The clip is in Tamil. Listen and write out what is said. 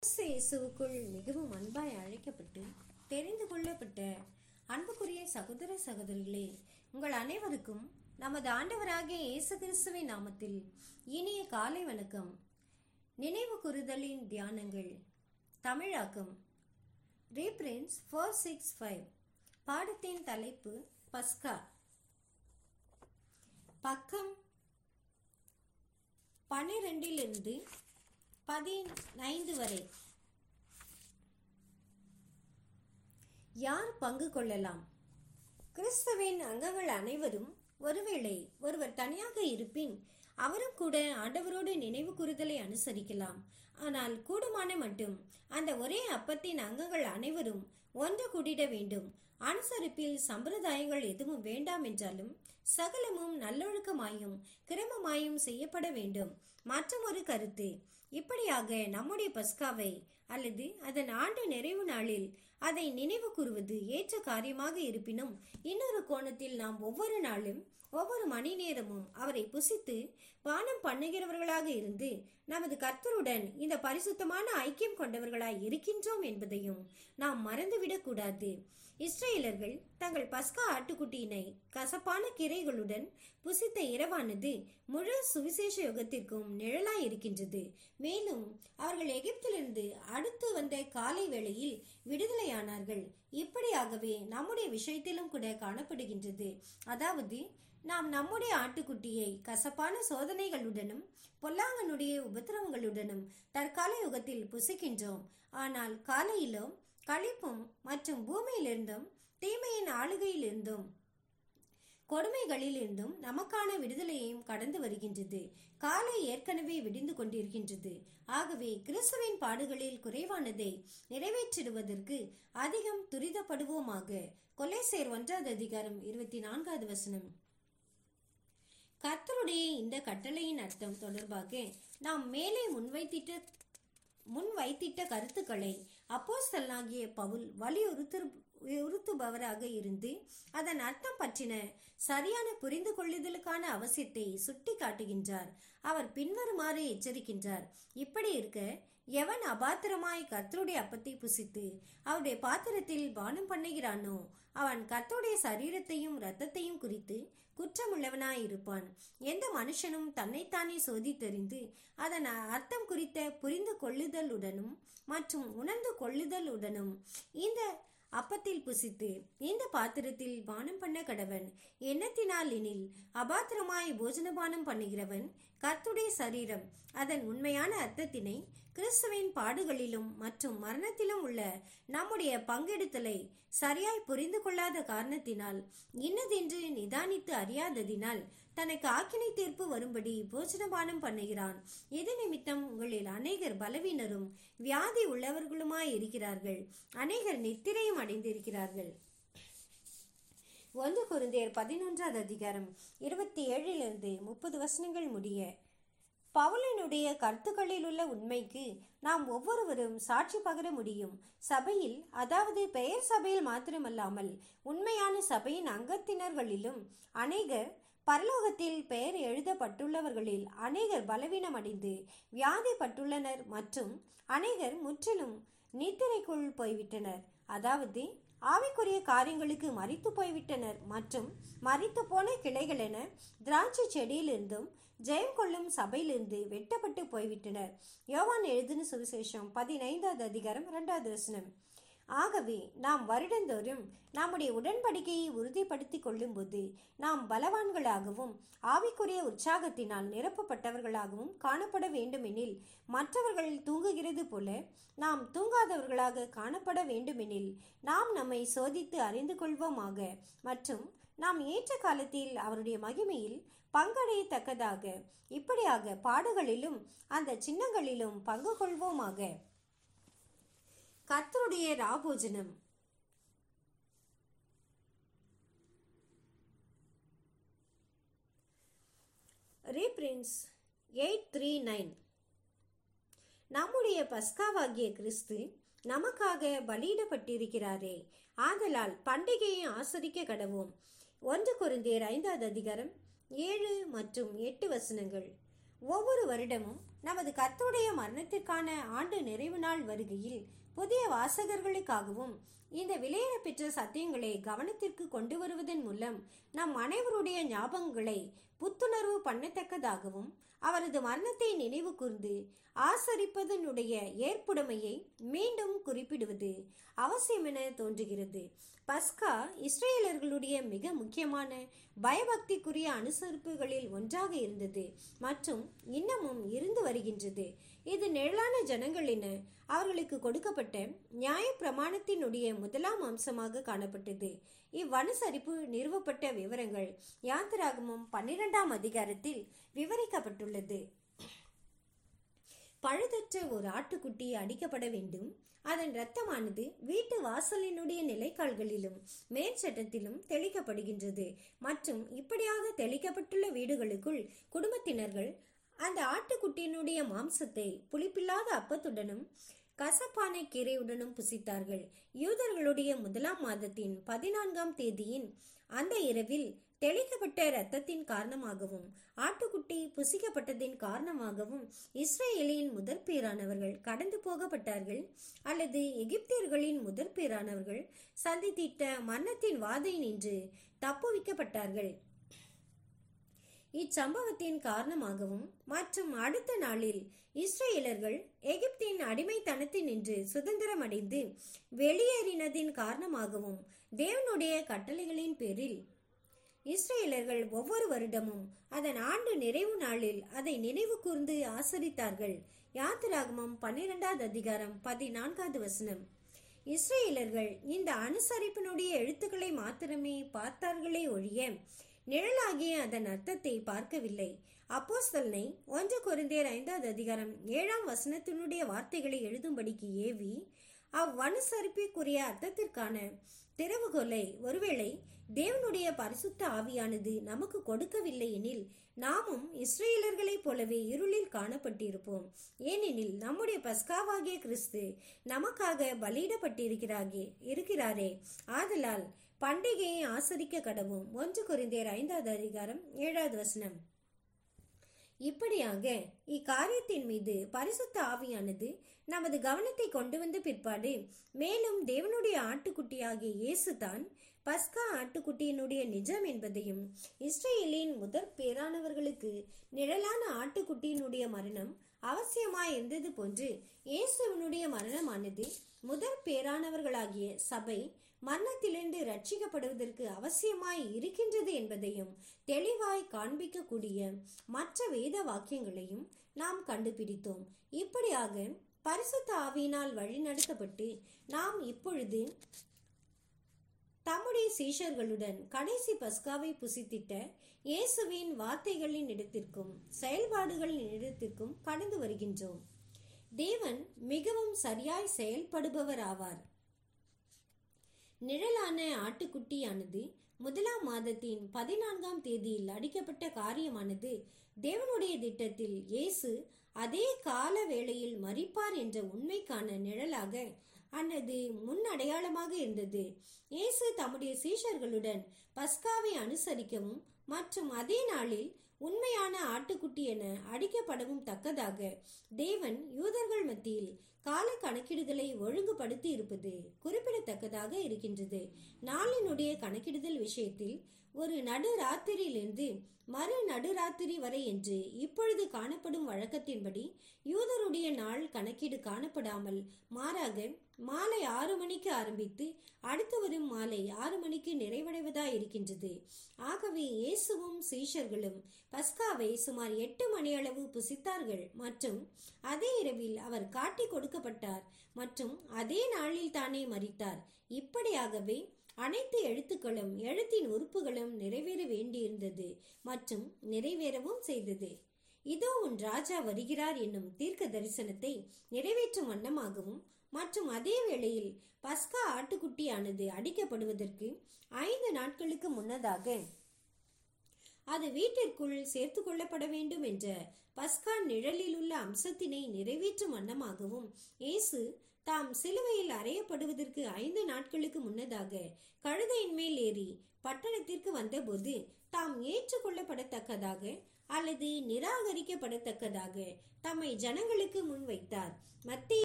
கிறிஸ்து இயேசுவுக்குள் மிகவும் அன்பாய் அழைக்கப்பட்டு தெரிந்து கொள்ளப்பட்ட அன்புக்குரிய சகோதர சகோதரிகளே உங்கள் அனைவருக்கும் நமது ஆண்டவராகிய இயேசு கிறிஸ்துவின் நாமத்தில் இனிய காலை வணக்கம் நினைவு கூறுதலின் தியானங்கள் தமிழாக்கம் ரீப்ரின்ஸ் ஃபோர் சிக்ஸ் ஃபைவ் பாடத்தின் தலைப்பு பஸ்கா பக்கம் பன்னிரெண்டிலிருந்து பதினைந்து வரை யார் பங்கு கொள்ளலாம் கிறிஸ்துவின் அங்கங்கள் அனைவரும் ஒருவேளை ஒருவர் தனியாக இருப்பின் அவரும் கூட ஆண்டவரோடு நினைவு கூறுதலை அனுசரிக்கலாம் ஆனால் கூடுமான மட்டும் அந்த ஒரே அப்பத்தின் அங்கங்கள் அனைவரும் ஒன்று கூடிட வேண்டும் அனுசரிப்பில் சம்பிரதாயங்கள் எதுவும் வேண்டாம் என்றாலும் சகலமும் நல்லொழுக்கமாயும் கிரமமாயும் செய்யப்பட வேண்டும் மற்றும் ஒரு கருத்து இப்படியாக நம்முடைய பஸ்காவை அல்லது அதன் ஆண்டு நிறைவு நாளில் அதை நினைவு கூறுவது ஏற்ற காரியமாக இருப்பினும் இன்னொரு கோணத்தில் நாம் ஒவ்வொரு நாளும் ஒவ்வொரு மணி நேரமும் அவரை புசித்து பானம் பண்ணுகிறவர்களாக இருந்து நமது கர்த்தருடன் இந்த பரிசுத்தமான ஐக்கியம் கொண்டவர்களாய் இருக்கின்றோம் என்பதையும் நாம் மறந்துவிடக் கூடாது இஸ்ரேலர்கள் தங்கள் பஸ்கா ஆட்டுக்குட்டியினை கசப்பான கிரைகளுடன் புசித்த இரவானது முழு சுவிசேஷ யுகத்திற்கும் நிழலாய் இருக்கின்றது மேலும் அவர்கள் எகிப்திலிருந்து அடுத்து வந்த காலை வேளையில் விடுதலையானார்கள் இப்படியாகவே நம்முடைய விஷயத்திலும் கூட காணப்படுகின்றது அதாவது நாம் நம்முடைய ஆட்டுக்குட்டியை கசப்பான சோதனைகளுடனும் பொல்லாங்கனுடைய உபத்திரவங்களுடனும் தற்கால யுகத்தில் புசிக்கின்றோம் ஆனால் காலையிலும் களிப்பும் மற்றும் பூமியிலிருந்தும் தீமையின் ஆளுகையிலிருந்தும் கொடுமைகளிலிருந்தும் நமக்கான விடுதலையையும் கடந்து வருகின்றது காலை ஏற்கனவே விடிந்து கொண்டிருக்கின்றது ஆகவே கிறிஸ்துவின் பாடுகளில் குறைவானதை நிறைவேற்றிடுவதற்கு அதிகம் துரிதப்படுவோமாக கொலைசேர் ஒன்றாவது அதிகாரம் இருபத்தி நான்காவது வசனம் கர்த்தருடைய இந்த கட்டளையின் அர்த்தம் தொடர்பாக நாம் மேலே முன்வைத்திட்ட முன் வைத்திட்ட கருத்துக்களை அப்போஸ்தலனாகிய பவுல் வலியுறுத்து உறுத்துபவராக இருந்து அதன் அர்த்தம் பற்றின சரியான புரிந்து கொள்ளுதலுக்கான அவசியத்தை சுட்டி காட்டுகின்றார் அவர் பின்வருமாறு எச்சரிக்கின்றார் இப்படி இருக்க எவன் அபாத்திரமாய் கர்த்தருடைய அப்பத்தை புசித்து அவருடைய பாத்திரத்தில் பானம் பண்ணுகிறானோ அவன் கர்த்தருடைய சரீரத்தையும் இரத்தத்தையும் குறித்து குற்றமுள்ளவனாய் இருப்பான் எந்த மனுஷனும் தன்னைத்தானே சோதித்தறிந்து அதன் அர்த்தம் குறித்த புரிந்து கொள்ளுதலுடனும் மற்றும் உணர்ந்து கொள்ளுதலுடனும் இந்த அப்பத்தில் புசித்து இந்த பாத்திரத்தில் பானம் பண்ண கடவன் எண்ணத்தினால் எனில் அபாத்திரமாய் போஜனபானம் பண்ணுகிறவன் கர்த்துடைய சரீரம் அதன் உண்மையான அர்த்தத்தினை கிறிஸ்துவின் பாடுகளிலும் மற்றும் மரணத்திலும் உள்ள நம்முடைய பங்கெடுத்தலை சரியாய் புரிந்து கொள்ளாத காரணத்தினால் இன்னதென்று நிதானித்து அறியாததினால் தனக்கு ஆக்கினை தீர்ப்பு வரும்படி போஜனபானம் பண்ணுகிறான் இது நிமித்தம் உங்களில் அநேகர் பலவீனரும் வியாதி உள்ளவர்களுமாய் இருக்கிறார்கள் அநேகர் நித்திரையும் அடைந்திருக்கிறார்கள் ஒன்று குருந்தேர் பதினொன்றாவது அதிகாரம் இருபத்தி ஏழிலிருந்து முப்பது வசனங்கள் முடிய பவுலனுடைய கருத்துக்களில் உள்ள உண்மைக்கு நாம் ஒவ்வொருவரும் சாட்சி பகர முடியும் சபையில் அதாவது பெயர் சபையில் மாத்திரமல்லாமல் உண்மையான சபையின் அங்கத்தினர்களிலும் அநேகர் பரலோகத்தில் பெயர் எழுதப்பட்டுள்ளவர்களில் அநேகர் பலவீனமடைந்து வியாதிப்பட்டுள்ளனர் மற்றும் அநேகர் முற்றிலும் நித்திரைக்குள் போய்விட்டனர் அதாவது ஆவிக்குரிய காரியங்களுக்கு மறித்து போய்விட்டனர் மற்றும் மறித்து போன கிளைகள் என திராட்சை செடியிலிருந்தும் ஜெயம் கொள்ளும் சபையிலிருந்து வெட்டப்பட்டு போய்விட்டனர் யோவான் எழுதின சுவிசேஷம் பதினைந்தாவது அதிகாரம் இரண்டாவது வசனம் ஆகவே நாம் வருடந்தோறும் நம்முடைய உடன்படிக்கையை உறுதிப்படுத்தி கொள்ளும்போது நாம் பலவான்களாகவும் ஆவிக்குரிய உற்சாகத்தினால் நிரப்பப்பட்டவர்களாகவும் காணப்பட வேண்டுமெனில் மற்றவர்கள் தூங்குகிறது போல நாம் தூங்காதவர்களாக காணப்பட வேண்டுமெனில் நாம் நம்மை சோதித்து அறிந்து கொள்வோமாக மற்றும் நாம் ஏற்ற காலத்தில் அவருடைய மகிமையில் பங்கடையத்தக்கதாக இப்படியாக பாடுகளிலும் அந்த சின்னங்களிலும் பங்கு கொள்வோமாக கர்த்தருடைய ராபோஜனம் ரீப்ரின்ஸ் எயிட் த்ரீ நைன் நம்முடைய பஸ்காவாகிய கிறிஸ்து நமக்காக பலியிடப்பட்டிருக்கிறாரே ஆதலால் பண்டிகையை ஆசரிக்க கடவோம் ஒன்று குருந்தியர் ஐந்தாவது அதிகாரம் ஏழு மற்றும் எட்டு வசனங்கள் ஒவ்வொரு வருடமும் நமது கர்த்தருடைய மரணத்திற்கான ஆண்டு நிறைவு நாள் வருகையில் புதிய வாசகர்களுக்காகவும் இந்த விலையேற பெற்ற சத்தியங்களை கவனத்திற்கு கொண்டு வருவதன் மூலம் நம் அனைவருடைய ஞாபகங்களை புத்துணர்வு பண்ணத்தக்கதாகவும் அவரது மரணத்தை நினைவு கூர்ந்து ஆசரிப்பதனுடைய ஏற்புடைமையை மீண்டும் குறிப்பிடுவது அவசியம் என தோன்றுகிறது பஸ்கா இஸ்ரேலர்களுடைய மிக முக்கியமான பயபக்திக்குரிய அனுசரிப்புகளில் ஒன்றாக இருந்தது மற்றும் இன்னமும் இருந்து வருகின்றது இது நிழலான ஜனங்களின அவர்களுக்கு கொடுக்கப்பட்ட நியாய பிரமாணத்தினுடைய முதலாம் அம்சமாக காணப்பட்டது இவ்வனுசரிப்பு நிறுவப்பட்ட விவரங்கள் யாத்திராகமும் பன்னிரெண்டாம் அதிகாரத்தில் விவரிக்கப்பட்டுள்ளது பழுதற்ற ஒரு ஆட்டுக்குட்டி அடிக்கப்பட வேண்டும் அதன் இரத்தமானது வீட்டு வாசலினுடைய நிலைக்கால்களிலும் மேற்சட்டத்திலும் தெளிக்கப்படுகின்றது மற்றும் இப்படியாக தெளிக்கப்பட்டுள்ள வீடுகளுக்குள் குடும்பத்தினர்கள் அந்த ஆட்டுக்குட்டியினுடைய மாம்சத்தை புளிப்பில்லாத அப்பத்துடனும் கசப்பான கீரையுடனும் புசித்தார்கள் யூதர்களுடைய முதலாம் மாதத்தின் பதினான்காம் தேதியின் அந்த இரவில் தெளிக்கப்பட்ட இரத்தத்தின் காரணமாகவும் ஆட்டுக்குட்டி புசிக்கப்பட்டதின் காரணமாகவும் இஸ்ரேலின் முதற் பேரானவர்கள் கடந்து போகப்பட்டார்கள் அல்லது எகிப்தியர்களின் முதற் பேரானவர்கள் சந்தித்திட்ட மரணத்தின் வாதை நின்று தப்புவிக்கப்பட்டார்கள் இச்சம்பவத்தின் காரணமாகவும் மற்றும் அடுத்த நாளில் இஸ்ரேலர்கள் எகிப்தின் அடிமைத்தனத்தினின்று சுதந்திரம் அடைந்து வெளியேறினதின் காரணமாகவும் தேவனுடைய கட்டளைகளின் பேரில் இஸ்ரேலர்கள் ஒவ்வொரு வருடமும் அதன் ஆண்டு நிறைவு நாளில் அதை நினைவு கூர்ந்து ஆசரித்தார்கள் யாத்திராகமம் பன்னிரெண்டாவது அதிகாரம் பதினான்காவது வசனம் இஸ்ரேலர்கள் இந்த அனுசரிப்பினுடைய எழுத்துக்களை மாத்திரமே பார்த்தார்களே ஒழிய நிழலாகிய அதன் அர்த்தத்தை பார்க்கவில்லை அப்போஸ்தலனை ஒன்று குருந்தேர் ஐந்தாவது அதிகாரம் ஏழாம் வசனத்தினுடைய வார்த்தைகளை எழுதும்படிக்கு ஏவி அவ்வனுசரிப்பிற்குரிய அர்த்தத்திற்கான திறவுகோலை ஒருவேளை தேவனுடைய பரிசுத்த ஆவியானது நமக்கு கொடுக்கவில்லை எனில் நாமும் இஸ்ரேலர்களைப் போலவே இருளில் காணப்பட்டிருப்போம் ஏனெனில் நம்முடைய பஸ்காவாகிய கிறிஸ்து நமக்காக பலியிடப்பட்டிருக்கிறாரே இருக்கிறாரே ஆதலால் பண்டிகையை ஆசரிக்க கடவும் ஒன்று குறைந்தேர் ஐந்தாவது அதிகாரம் ஏழாவது வசனம் இப்படியாக இக்காரியத்தின் மீது பரிசுத்த ஆவியானது நமது கவனத்தை கொண்டு வந்த பிற்பாடு மேலும் தேவனுடைய ஆட்டுக்குட்டியாகிய இயேசுதான் பஸ்கா ஆட்டுக்குட்டியினுடைய நிஜம் என்பதையும் இஸ்ரேலின் முதற் பேரானவர்களுக்கு நிழலான ஆட்டுக்குட்டியினுடைய மரணம் அவசியமாய் இருந்தது போன்று இயேசுவனுடைய மரணமானது முதற் பேரானவர்களாகிய சபை மரணத்திலிருந்து ரட்சிக்கப்படுவதற்கு அவசியமாய் இருக்கின்றது என்பதையும் தெளிவாய் காண்பிக்கக்கூடிய மற்ற வேத வாக்கியங்களையும் நாம் கண்டுபிடித்தோம் இப்படியாக பரிசுத்த ஆவியினால் வழிநடத்தப்பட்டு நாம் இப்பொழுது தம்முடைய சீஷர்களுடன் கடைசி பஸ்காவை புசித்திட்ட இயேசுவின் வார்த்தைகளின் இடத்திற்கும் செயல்பாடுகளின் இடத்திற்கும் கடந்து வருகின்றோம் தேவன் மிகவும் சரியாய் செயல்படுபவர் ஆவார் நிழலான ஆட்டுக்குட்டியானது முதலாம் மாதத்தின் பதினான்காம் தேதியில் அடிக்கப்பட்ட காரியமானது தேவனுடைய திட்டத்தில் இயேசு அதே கால வேளையில் மறிப்பார் என்ற உண்மைக்கான நிழலாக அல்லது முன் அடையாளமாக இருந்தது இயேசு தம்முடைய சீஷர்களுடன் பஸ்காவை அனுசரிக்கவும் மற்றும் அதே நாளில் உண்மையான ஆட்டுக்குட்டி என அடிக்கப்படவும் தக்கதாக தேவன் யூதர்கள் மத்தியில் கால கணக்கிடுதலை ஒழுங்குபடுத்தி இருப்பது குறிப்பிடத்தக்கதாக இருக்கின்றது நாளினுடைய கணக்கிடுதல் விஷயத்தில் ஒரு நடு ராத்திரியிலிருந்து மறு நடுராத்திரி வரை என்று இப்பொழுது காணப்படும் வழக்கத்தின்படி யூதருடைய நாள் கணக்கீடு காணப்படாமல் மாறாக மாலை ஆறு மணிக்கு ஆரம்பித்து அடுத்து வரும் மாலை ஆறு மணிக்கு நிறைவடைவதாய் இருக்கின்றது ஆகவே இயேசுவும் சீஷர்களும் பஸ்காவை சுமார் எட்டு மணியளவு புசித்தார்கள் மற்றும் அதே இரவில் அவர் காட்டி கொடுக்கப்பட்டார் மற்றும் அதே நாளில் தானே மறித்தார் இப்படியாகவே அனைத்து எழுத்துக்களும் எழுத்தின் உறுப்புகளும் நிறைவேற வேண்டியிருந்தது மற்றும் நிறைவேறவும் செய்தது இதோ உன் ராஜா வருகிறார் என்னும் தீர்க்க தரிசனத்தை நிறைவேற்றும் வண்ணமாகவும் மற்றும் அதே வேளையில் பஸ்கா ஆட்டுக்குட்டியானது அடிக்கப்படுவதற்கு ஐந்து நாட்களுக்கு முன்னதாக அது வீட்டிற்குள் சேர்த்து கொள்ளப்பட வேண்டும் என்ற பஸ்கா நிழலில் உள்ள அம்சத்தினை நிறைவேற்றும் வண்ணமாகவும் இயேசு தாம் சிலுவையில் அறையப்படுவதற்கு ஐந்து நாட்களுக்கு முன்னதாக கழுதையின் மேல் ஏறி பட்டணத்திற்கு வந்தபோது தாம் ஏற்றுக்கொள்ளப்படத்தக்கதாக அல்லது நிராகரிக்கப்படத்தக்கதாக தம்மை ஜனங்களுக்கு முன்வைத்தார் மத்திய